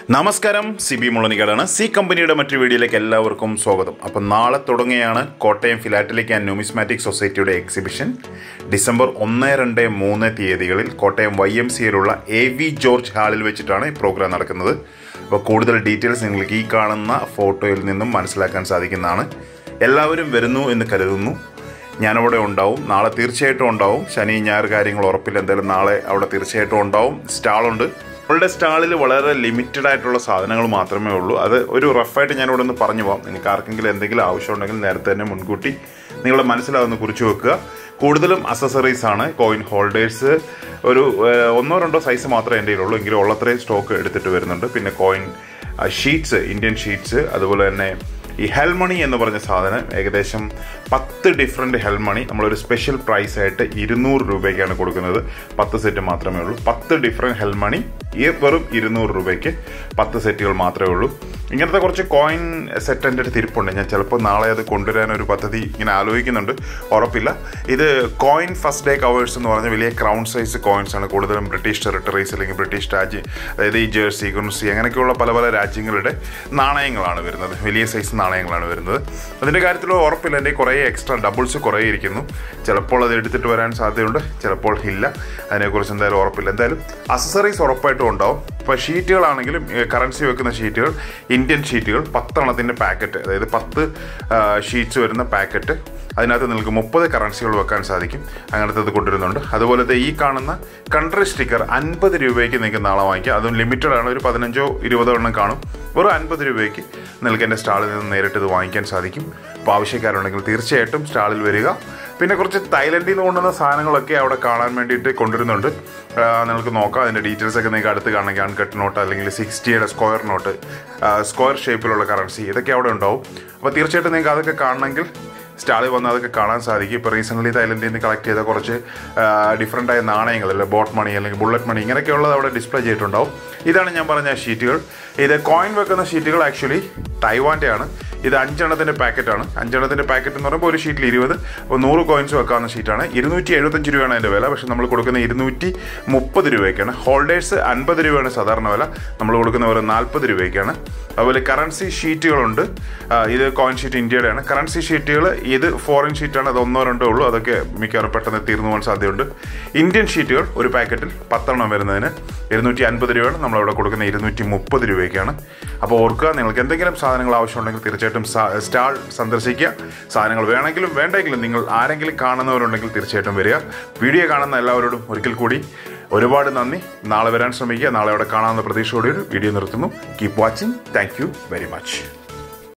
നമസ്കാരം C B മുളനിക്കാടാണ് C കമ്പനിയുടെ മറ്റൊരു വീഡിയോയിലേക്ക് എല്ലാവർക്കും സ്വാഗതം അപ്പം നാളെ തുടങ്ങിയാണ് കോട്ടയം ഫിലാറ്റലിക് ആൻഡ് ന്യൂമിസ്മാറ്റിക് സൊസൈറ്റിയുടെ എക്സിബിഷൻ ഡിസംബർ ഒന്ന് രണ്ട് മൂന്ന് തീയതികളിൽ കോട്ടയം വൈ എം സിയിലുള്ള എ വി ജോർജ് ഹാളിൽ വെച്ചിട്ടാണ് ഈ പ്രോഗ്രാം നടക്കുന്നത് അപ്പോൾ കൂടുതൽ ഡീറ്റെയിൽസ് നിങ്ങൾക്ക് ഈ കാണുന്ന ഫോട്ടോയിൽ നിന്നും മനസ്സിലാക്കാൻ സാധിക്കുന്നതാണ് എല്ലാവരും വരുന്നു എന്ന് കരുതുന്നു ഞാനവിടെ ഉണ്ടാവും നാളെ തീർച്ചയായിട്ടും ഉണ്ടാവും ശനി ഞായർ കാര്യങ്ങൾ ഉറപ്പില്ല എന്തായാലും നാളെ അവിടെ തീർച്ചയായിട്ടും ഉണ്ടാവും സ്റ്റാളുണ്ട് നമ്മളുടെ സ്റ്റാളിൽ വളരെ ലിമിറ്റഡ് ആയിട്ടുള്ള സാധനങ്ങൾ മാത്രമേ ഉള്ളൂ അത് ഒരു റഫായിട്ട് ഞാൻ ഇവിടെ ഒന്ന് പറഞ്ഞു പോകാം നിങ്ങൾക്ക് ആർക്കെങ്കിലും എന്തെങ്കിലും ആവശ്യമുണ്ടെങ്കിൽ നേരത്തെ തന്നെ മുൻകൂട്ടി നിങ്ങളുടെ മനസ്സിലാവുന്ന കുറിച്ച് വെക്കുക കൂടുതലും അസസറീസ് ആണ് കോയിൻ ഹോൾഡേഴ്സ് ഒരു ഏഹ്, ഒന്നോ രണ്ടോ സൈസ് മാത്രമേ എൻ്റെ കയ്യിലുള്ളൂ എങ്കിലും ഉള്ളത്രയും സ്റ്റോക്ക് എടുത്തിട്ട് വരുന്നുണ്ട് പിന്നെ കോയിൻ ഷീറ്റ്സ് ഇന്ത്യൻ ഷീറ്റ്സ് അതുപോലെ തന്നെ ഈ ഹെൽമണി എന്ന് പറഞ്ഞ സാധനം ഏകദേശം പത്ത് ഡിഫറെൻ്റ് ഹെൽമണി നമ്മളൊരു സ്പെഷ്യൽ പ്രൈസ് ആയിട്ട് ഇരുന്നൂറ് രൂപയ്ക്കാണ് കൊടുക്കുന്നത് പത്ത് സെറ്റ് മാത്രമേ ഉള്ളൂ പത്ത് ഡിഫറെൻറ്റ് ഹെൽമണി ഈ വെറും ഇരുന്നൂറ് രൂപയ്ക്ക് പത്ത് സെറ്റുകൾ മാത്രമേ ഉള്ളൂ ഇങ്ങനത്തെ കുറച്ച് കോയിൻ സെറ്റ് എൻ്റെ അടുത്ത് ഇരിപ്പുണ്ട് ഞാൻ ചിലപ്പോൾ നാളെ അത് കൊണ്ടുവരാൻ ഒരു പദ്ധതി ഇങ്ങനെ ആലോചിക്കുന്നുണ്ട് ഉറപ്പില്ല ഇത് കോയിൻ ഫസ്റ്റ് ഡേ കവേഴ്സ് എന്ന് പറഞ്ഞ വലിയ ക്രൗൺ സൈസ് കോയിൻസ് ആണ് കൂടുതലും ബ്രിട്ടീഷ് ടെറിട്ടറീസ് അല്ലെങ്കിൽ ബ്രിട്ടീഷ് രാജ്യം അതായത് ഈ ജേഴ്സി ഗുൺസി അങ്ങനെയൊക്കെയുള്ള പല പല രാജ്യങ്ങളുടെ നാണയങ്ങളാണ് വരുന്നത് വലിയ സൈസ് നാണയങ്ങളാണ് വരുന്നത് അതിൻ്റെ കാര്യത്തിൽ ഉറപ്പില്ല എൻ്റെ കുറേ എക്സ്ട്രാ ഡബിൾസ് കുറേ ഇരിക്കുന്നു ചിലപ്പോൾ അത് എടുത്തിട്ട് വരാൻ സാധ്യതയുണ്ട് ചിലപ്പോൾ ഇല്ല അതിനെക്കുറിച്ച് എന്തായാലും ഉറപ്പില്ല എന്തായാലും അസസറീസ് ഉറപ്പായിട്ടും ഉണ്ടാവും ഇപ്പോൾ ഷീറ്റുകളാണെങ്കിലും കറൻസി വെക്കുന്ന ഷീറ്റുകൾ ഇന്ത്യൻ ഷീറ്റുകൾ പത്തെണ്ണത്തിൻ്റെ പാക്കറ്റ് അതായത് പത്ത് ഷീറ്റ്സ് വരുന്ന പാക്കറ്റ് അതിനകത്ത് നിങ്ങൾക്ക് മുപ്പത് കറൻസികൾ വെക്കാൻ സാധിക്കും അങ്ങനത്തെ ഇത് കൊണ്ടുവരുന്നുണ്ട് അതുപോലെ ദേ ഈ കാണുന്ന കൺട്രി സ്റ്റിക്കർ അൻപത് രൂപയ്ക്ക് നിങ്ങൾക്ക് നാളെ വാങ്ങിക്കാം അതും ലിമിറ്റഡ് ആണ് ഒരു പതിനഞ്ചോ ഇരുപതോ എണ്ണം കാണും വെറും അൻപത് രൂപയ്ക്ക് നിങ്ങൾക്ക് എൻ്റെ സ്റ്റാളിൽ നിന്ന് നേരിട്ട് ഇത് വാങ്ങിക്കാൻ സാധിക്കും അപ്പോൾ ആവശ്യക്കാരുണ്ടെങ്കിൽ തീർച്ചയായിട്ടും സ്റ്റാളിൽ വരിക പിന്നെ കുറച്ച് തായ്ലൻഡിൽ നിന്ന് കൊണ്ടുവന്ന സാധനങ്ങളൊക്കെ അവിടെ കാണാൻ വേണ്ടിയിട്ട് കൊണ്ടുവരുന്നുണ്ട് ആ, നിങ്ങൾക്ക് നോക്കാം അതിൻ്റെ ഡീറ്റെയിൽസ് ഒക്കെ നിങ്ങൾക്ക് അടുത്ത് കാണണമെങ്കിൽ അൺകട്ട് നോട്ട് അല്ലെങ്കിൽ സിക്സ്റ്റിയുടെ സ്ക്വയർ നോട്ട് സ്ക്വയർ ഷേപ്പിലുള്ള കറൻസി ഇതൊക്കെ അവിടെ ഉണ്ടാവും അപ്പോൾ തീർച്ചയായിട്ടും നിങ്ങൾക്ക് അതൊക്കെ കാണണമെങ്കിൽ സ്റ്റാളിൽ വന്ന് അതൊക്കെ കാണാൻ സാധിക്കും ഇപ്പോൾ റീസെൻ്റ്ലി തായ്ലൻഡിൽ നിന്ന് കളക്ട് ചെയ്ത കുറച്ച് ഡിഫറെൻ്റ് ആയ നാണയങ്ങൾ അല്ലെ ബോട്ട് മണി അല്ലെങ്കിൽ ബുള്ളറ്റ് മണി ഇങ്ങനെയൊക്കെയുള്ളത് അവിടെ ഡിസ്പ്ലേ ചെയ്തിട്ടുണ്ടാവും ഇതാണ് ഞാൻ പറഞ്ഞ ഷീറ്റുകൾ ഇത് കോയിൻ വെക്കുന്ന ഷീറ്റുകൾ ആക്ച്വലി ടൈവാൻ്റെ ആണ് ഇത് അഞ്ചെണ്ണത്തിൻ്റെ പാക്കറ്റാണ് അഞ്ചെണ്ണത്തിൻ്റെ പാക്കറ്റ് എന്ന് പറയുമ്പോൾ ഒരു ഷീറ്റിൽ ഇരുപത് അപ്പോൾ നൂറ് കോയിൻസ് വെക്കാവുന്ന ഷീറ്റാണ് ഇരുന്നൂറ്റി എഴുപത്തഞ്ച് രൂപയാണ് അതിൻ്റെ വില പക്ഷേ നമ്മൾ കൊടുക്കുന്ന ഇരുന്നൂറ്റി മുപ്പത് രൂപയ്ക്കാണ് ഹോൾഡേഴ്സ് അൻപത് രൂപയാണ് സാധാരണ വില നമ്മൾ കൊടുക്കുന്ന ഒരു നാൽപ്പത് രൂപയ്ക്കാണ് അതുപോലെ കറൻസി ഷീറ്റുകളുണ്ട് ആ, ഇത് കോയിൻ ഷീറ്റ് ഇന്ത്യയുടെയാണ് കറൻസി ഷീറ്റുകൾ ഇത് ഫോറിൻ ഷീറ്റാണ് അത് ഒന്നോ രണ്ടോ ഉള്ളൂ അതൊക്കെ മിക്കവാറും പെട്ടെന്ന് തീർന്നു പോകാൻ സാധ്യതയുണ്ട് ഇന്ത്യൻ ഷീറ്റുകൾ ഒരു പാക്കറ്റിൽ പത്തെണ്ണം വരുന്നതിന് ഇരുന്നൂറ്റി അൻപത് രൂപയാണ് നമ്മളവിടെ കൊടുക്കുന്ന ഇരുന്നൂറ്റി മുപ്പത് രൂപയ്ക്കാണ് അപ്പോൾ ഓർക്കുക നിങ്ങൾക്ക് എന്തെങ്കിലും സാധനങ്ങൾ ആവശ്യമുണ്ടെങ്കിൽ തീർച്ചയായിട്ടും സാ- സ്റ്റാൾ സന്ദർശിക്കുക സാധനങ്ങൾ വേണമെങ്കിലും വേണ്ടെങ്കിലും നിങ്ങൾ ആരെങ്കിലും കാണുന്നവരുണ്ടെങ്കിൽ തീർച്ചയായിട്ടും വരിക വീഡിയോ കാണുന്ന എല്ലാവരോടും ഒരിക്കൽ കൂടി ഒരുപാട് നന്ദി നാളെ വരാൻ ശ്രമിക്കുക നാളെ അവിടെ കാണാവുന്ന പ്രതീക്ഷയോടെ ഒരു വീഡിയോ നിർത്തുന്നു keep watching thank you very much